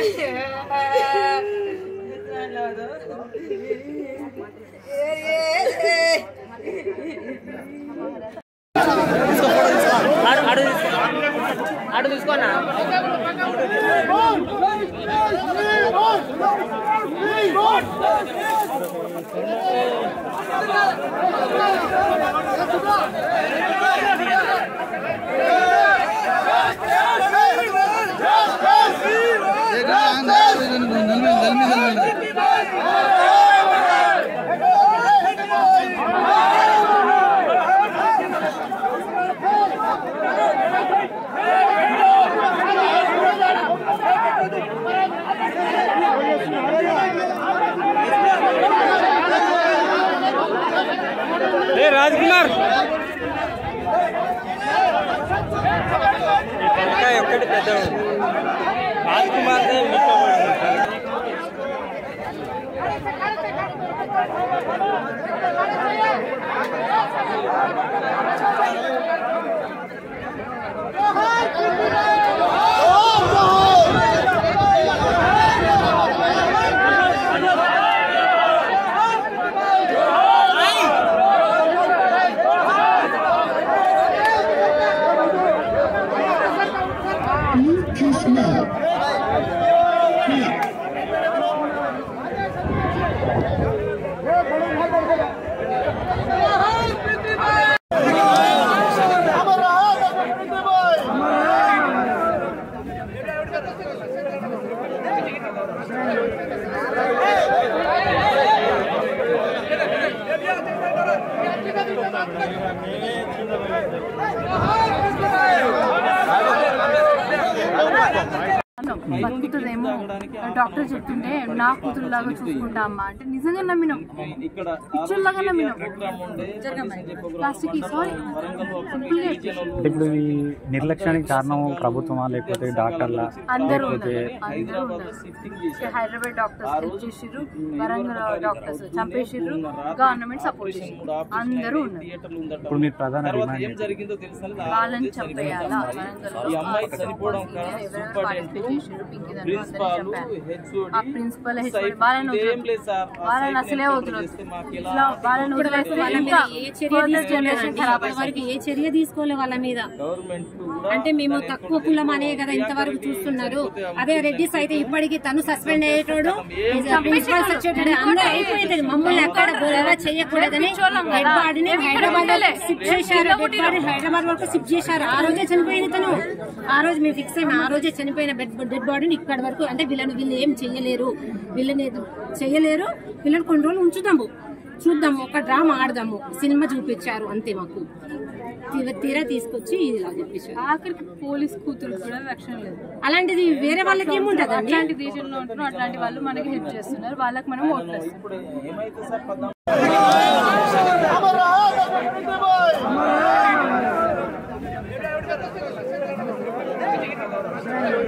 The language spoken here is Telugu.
అడు తీసుకోనా ఏ రాజ్ కుమార్ ఒక్కటి పెద్ద Raj Kumar Bluetooth mode. Pair. బతుకుతుందేమో డాక్టర్ చెప్తుంటే నా కూతురులాగా చూసుకుంటా అమ్మా అంటే నిజంగా నమ్మినాం ఇక్కడ పిచ్చోళ్ళగా నమ్మినాం ప్లాస్టిక్ సారీ సింపుల్గా అంటే ఇప్పుడు ఈ నిర్లక్ష్యానికి కారణం ప్రభుత్వమా లేకపోతే డాక్టర్లా అందరూ లేకపోతే ఉన్నారు అందరూ ఉన్నారు హైదరాబాద్ డాక్టర్స్ హెల్ప్ చేసిర్రు వరంగల్ డాక్టర్స్ చంపేసిర్రు గవర్నమెంట్ సపోర్ట్ చేసిర్రు అందరూ ఉన్నారు ఇప్పుడు మీరు ప్రధాన డిమాండ్ ఏం ఏంటి? జరిగిందో తెలుసా వాళ్ళని చంపేయాలా ఈ అమ్మాయి చనిపోవడం కారణం ప్రిన్సిపాల్ ఆ ప్రిన్సిపల్ హెచ్ఓడి వాళ్ళని ఏం వదలొద్దు. లేదు సార్ ఆ వాళ్ళని సైట్ అసలే నేను వదలొద్దు చేస్తే మాకు ఎలా ఇట్లా వాళ్ళని వదిలేస్తే వాళ్ళ మీద ఇంకా ఏ చర్య further generation తీసుకోలేదండి ఖరాబ్ ఇప్పటి వరకు ఏ చర్య తీసుకోలే వాళ్ళ మీద గవర్నమెంట్ కూడా అంటే మేము తక్కువ కులం అనే కదా ఇంతవరకు చూస్తున్నారు అదే రెడ్డిస్ అయితే ఇప్పటికి తను సస్పెండ్ అయ్యేటోడు ప్రిన్సిపల్ వచ్చేటోడు అందరూ అయిపోయింది మమ్మల్ని అక్కడ గొడవ చేయకూడదని హెడ్ బాడీని హైదరాబాద్ షిఫ్ట్ చేశారు హెడ్ బాడీ హైదరాబాద్ వరకు షిఫ్ట్ చేశారు ఆ రోజే చనిపోయింది తను ఆ రోజు మేము ఫిక్స్ అయిన ఆ రోజే చనిపోయిన బెడ్ డెడ్ బాడీని ఇక్కడ వరకు అంటే వీళ్ళని వీళ్ళు ఏం చెయ్యలేరు వీళ్ళని చెయ్యలేరు వీళ్ళని కొన్ని రోజులు ఉంచుదాము చూద్దాము ఒక డ్రామా ఆడదాము సినిమా చూపించారు అంతే మాకు తీరా- తీరా తీసుకొచ్చి ఇలా చెప్పేశారు ఆఖరికి పోలీస్ కూతురు కూడా రక్షణ లేదు అలాంటిది వేరే వాళ్ళకి ఏముంటదండి అట్లాంటి దేశంలో ఉంటున్నాం అట్లాంటి వాళ్ళు మనకి హెల్ప్ చేస్తున్నారు వాళ్ళకి మనం ఓట్లు వేస్తున్నాం ఇప్పుడు ఏమైతే సార్ పద్నాలుగు Pair.